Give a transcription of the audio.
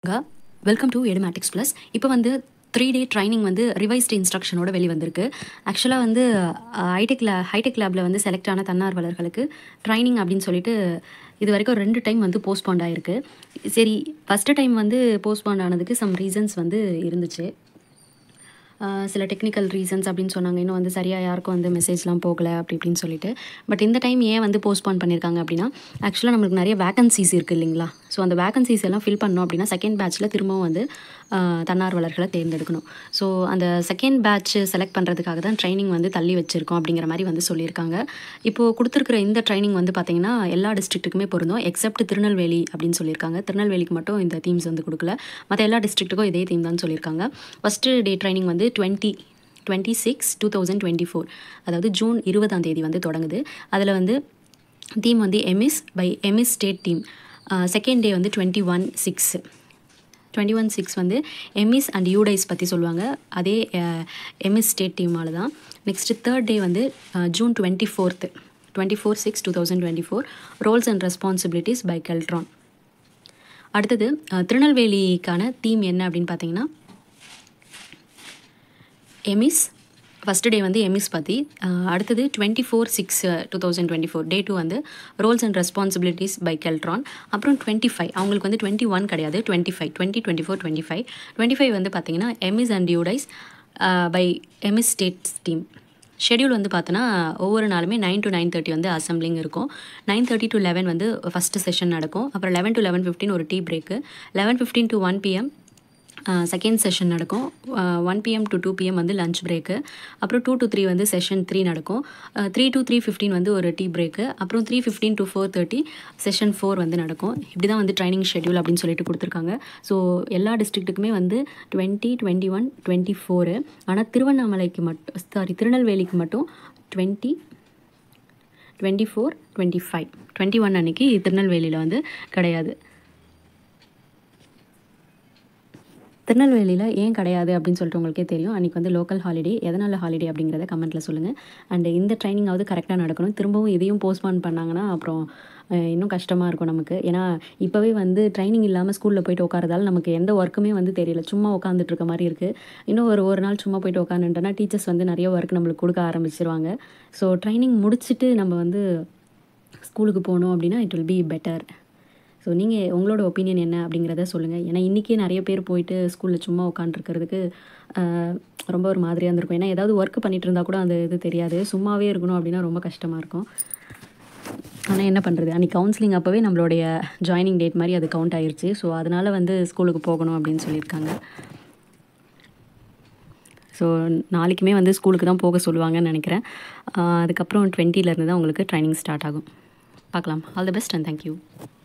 welcome to Edumatics plus இப்போ வந்து three day training வந்து ரிவைஸ்டு இன்ஸ்ட்ரக்ஷனோட வெளி வந்திருக்கு ஆக்சுவலாக வந்து ஹைடெக் லே ஹைடெக் லேபில் வந்து செலக்ட் ஆன தன்னார்வலர்களுக்கு ட்ரைனிங் அப்படின்னு சொல்லிட்டு இது வரைக்கும் ரெண்டு டைம் வந்து போஸ்ட்பாண்ட் ஆயிருக்கு சரி ஃபஸ்ட்டு டைம் வந்து போஸ்ட்பாண்ட் ஆனதுக்கு சம் ரீசன்ஸ் வந்து இருந்துச்சு ஆஹ் சில டெக்னிக்கல் ரீசன்ஸ் அப்படின்னு சொன்னாங்க இன்னும் வந்து சரியாக யாருக்கும் வந்து மெசேஜ்லாம் போகல அப்படி இப்படின்னு சொல்லிட்டு பட் இந்த டைம் ஏன் வந்து போஸ்ட்பான் பண்ணியிருக்காங்க அப்படின்னா ஆக்சுவலாக நம்மளுக்கு நிறைய வேகன்சிஸ் இருக்குது இல்லைங்களா ஸோ அந்த வேகன்சிஸ் எல்லாம் ஃபில் பண்ணோம் அப்படின்னா செகண்ட் பேட்ச்சில் திரும்பவும் வந்து ஆஹ் தன்னார்வலர்களை தேர்ந்தெடுக்கணும் ஸோ அந்த செகண்ட் பேட்ச் செலக்ட் பண்ணுறதுக்காக தான் ட்ரைனிங் வந்து தள்ளி வச்சிருக்கோம் அப்படிங்கிற மாதிரி வந்து சொல்லியிருக்காங்க இப்போது கொடுத்துருக்குற இந்த ட்ரைனிங் வந்து பார்த்திங்கன்னா எல்லா டிஸ்ட்ரிக்ட்டுக்குமே பொருந்தும் எக்ஸப்ட் திருநெல்வேலி அப்படின்னு சொல்லியிருக்காங்க திருநெல்வேலிக்கு மட்டும் இந்த தீம்ஸ் வந்து கொடுக்கல மற்ற எல்லா டிஸ்ட்ரிக்ட்டுக்கும் இதே தீம் தான் சொல்லியிருக்காங்க ஃபஸ்ட்டு டே ட்ரைனிங் வந்து twenty twenty six two thousand twenty four அதாவது ஜூன் இருபதாம் தேதி வந்து தொடங்குது அதில் வந்து தீம் வந்து EMIS by EMIS state team second day வந்து twenty one six twenty one six வந்து எம்இஸ் அண்ட் யூடைஸ் பற்றி சொல்லுவாங்க அதே எம்இஸ் ஸ்டேட் டீமால் தான் நெக்ஸ்ட்டு தேர்ட் டே வந்து June twenty fourth twenty four six two thousand twenty four roles and responsibilities by Keltron அடுத்தது அஹ், திருநெல்வேலிக்கான theme என்ன அப்படின்னு பார்த்தீங்கன்னா எமிஸ் ஃபஸ்ட்டு டே வந்து எமிஸ் பற்றி அஹ், அடுத்தது twenty four six two thousand twenty four day two வந்து roles and responsibilities by Keltron அப்புறம் டுவெண்ட்டி ஃபைவ் அவங்களுக்கு வந்து டுவெண்ட்டி ஒன் கிடையாது twenty five twenty twenty four twenty five twenty five வந்து பார்த்தீங்கன்னா EMIS and UDISE by EMIS states team schedule வந்து பார்த்தோன்னா ஒவ்வொரு நாளுமே நைன் டு நைன் தேர்ட்டி வந்து அசம்பிளிங் இருக்கும் நைன் தேர்ட்டி டு லெவன் வந்து ஃபஸ்ட்டு செஷன் நடக்கும் அப்புறம் லெவன் டு லெவன் ஃபிஃப்டின் ஒரு tea break eleven fifteen to one PM second session நடக்கும் one PM to two PM வந்து லஞ்ச் பிரேக்கு அப்புறம் two to three வந்து செஷன் த்ரீ நடக்கும் three to three fifteen வந்து ஒரு டீ பிரேக்கு அப்புறம் three fifteen to four thirty session four வந்து நடக்கும் இப்படி தான் வந்து ட்ரைனிங் ஷெட்யூல் அப்படின்னு சொல்லிட்டு கொடுத்துருக்காங்க ஸோ எல்லா டிஸ்ட்ரிக்ட்டுக்குமே வந்து twenty twenty one twenty four ஆனால் திருவண்ணாமலைக்கு மட்டும் சாரி திருநெல்வேலிக்கு மட்டும் twenty twenty four twenty five twenty one அன்னைக்கு திருநெல்வேலியில் வந்து கிடையாது திருநெல்வேலியில் ஏன் கிடையாது அப்படின்னு சொல்லிட்டு உங்களுக்கே தெரியும் அன்றைக்கி வந்து லோக்கல் ஹாலிடே எதனால் ஹாலிடே அப்படிங்கிறத கமெண்ட்டில் சொல்லுங்கள் அண்ட் இந்த ட்ரைனிங்காவது கரெக்டாக நடக்கணும் திரும்பவும் இதையும் போஸ்ட்பான் பண்ணாங்கன்னா அப்புறம் அஹ், இன்னும் கஷ்டமாக இருக்கும் நமக்கு ஏன்னா இப்போவே வந்து ட்ரைனிங் இல்லாமல் ஸ்கூலில் போயிட்டு உட்காரதால நமக்கு எந்த ஒர்க்குமே வந்து தெரியல சும்மா உட்காந்துட்டு இருக்க மாதிரி இருக்குது இன்னும் ஒரு ஒரு நாள் சும்மா போயிட்டு உட்காந்துட்டோன்னா டீச்சர்ஸ் வந்து நிறைய ஒர்க் நம்மளுக்கு கொடுக்க ஆரம்பிச்சிருவாங்க ஸோ ட்ரைனிங் முடிச்சுட்டு நம்ம வந்து ஸ்கூலுக்கு போனோம் அப்படின்னா it will be better so நீங்கள் உங்களோட ஒப்பீனியன் என்ன அப்படிங்கிறத சொல்லுங்கள் ஏன்னா இன்றைக்கே நிறைய பேர் போயிட்டு ஸ்கூலில் சும்மா உட்காந்துருக்கிறதுக்கு ரொம்ப ஒரு மாதிரியாக இருந்திருக்கும் ஏன்னா ஏதாவது ஒர்க் பண்ணிட்டு இருந்தால் கூட அந்த இது தெரியாது சும்மாவே இருக்கணும் அப்படின்னா ரொம்ப கஷ்டமாக இருக்கும் ஆனால் என்ன பண்ணுறது அன்றைக்கி கவுன்சிலிங் அப்போவே நம்மளுடைய ஜாயினிங் டேட் மாதிரி அது கவுண்ட் ஆயிருச்சு ஸோ அதனால் வந்து ஸ்கூலுக்கு போகணும் அப்படின்னு சொல்லியிருக்காங்க ஸோ நாளைக்குமே வந்து ஸ்கூலுக்கு தான் போக சொல்லுவாங்கன்னு நினைக்கிறேன் ஆஹ் அதுக்கப்புறம் டுவெண்ட்டிலேருந்து தான் உங்களுக்கு ட்ரைனிங் ஸ்டார்ட் ஆகும் பார்க்கலாம் all the best and thank you